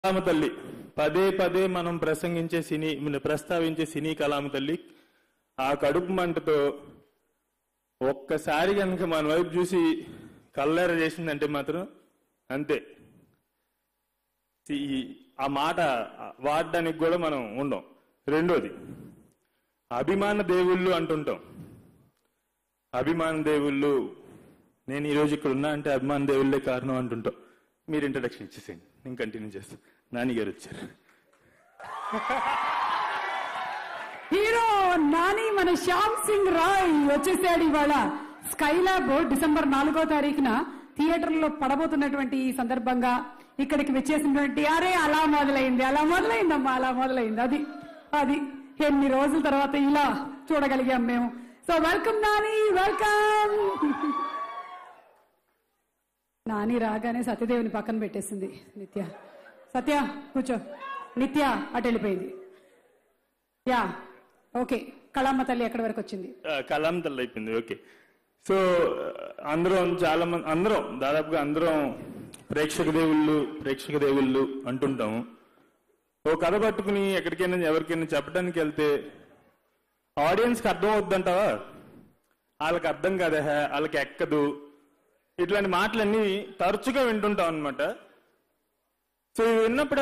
కలామ తల్లి పదే పదే మనం ప్రసంగించే సినీ మన ప్రస్తావించే సినీ కలామ తల్లి ఆ కడుపు మంటతో ఒక్కసారి కనుక మన వైపు చూసి కల్లేర చేసిందంటే మాత్రం అంతే ఈ- ఆ మాట వాడడానికి కూడా మనం ఉండం రెండోది అభిమాన దేవుళ్ళు అంటుంటాం అభిమాన దేవుళ్ళు నేను ఈరోజు ఇక్కడ ఉన్నా అంటే అభిమాన దేవుళ్ళే కారణం అంటుంటాం మీరు ఇంట్రడక్షన్ ఇచ్చేసేయండి నేను కంటిన్యూ చేస్తాను నాని గారు వచ్చారు హీరో నాని మన శ్యామ్ సింగ్ రాయ్ వచ్చేసాడు ఇవాళ స్కైలాబ్ డిసెంబర్ నాలుగో తారీఖున థియేటర్ లో పడబోతున్నటువంటి ఈ సందర్భంగా ఇక్కడికి వచ్చేసినటువంటి అరే అలా మొదలైంది అలా మొదలైందమ్మా అలా మొదలైంది అది అది ఎన్ని రోజుల తర్వాత ఇలా చూడగలిగాం మేము so welcome Nani welcome Nani రాగానే సత్యదేవిని పక్కన పెట్టేసింది నిత్య సత్య కూర్చో నిత్య అటు వెళ్ళిపోయింది యా ఓకే కళమ్మ తల్లి ఎక్కడి వరకు వచ్చింది ఆ, కలాం తల్లి అయిపోయింది ఓకే సో అందరం చాలా మంది అందరం దాదాపుగా అందరం ప్రేక్షక దేవుళ్ళు ప్రేక్షక దేవుళ్ళు అంటుంటాము ఓ కథ పట్టుకుని ఎక్కడికైనా ఎవరికైనా చెప్పడానికి వెళ్తే ఆడియన్స్కి అర్థం అవుద్దంటావా వాళ్ళకి అర్థం కాదా వాళ్ళకి ఎక్కదు ఇట్లాంటి మాటలన్నీ తరచుగా వింటుంటాం అనమాట సో ఇవి విన్నప్పుడు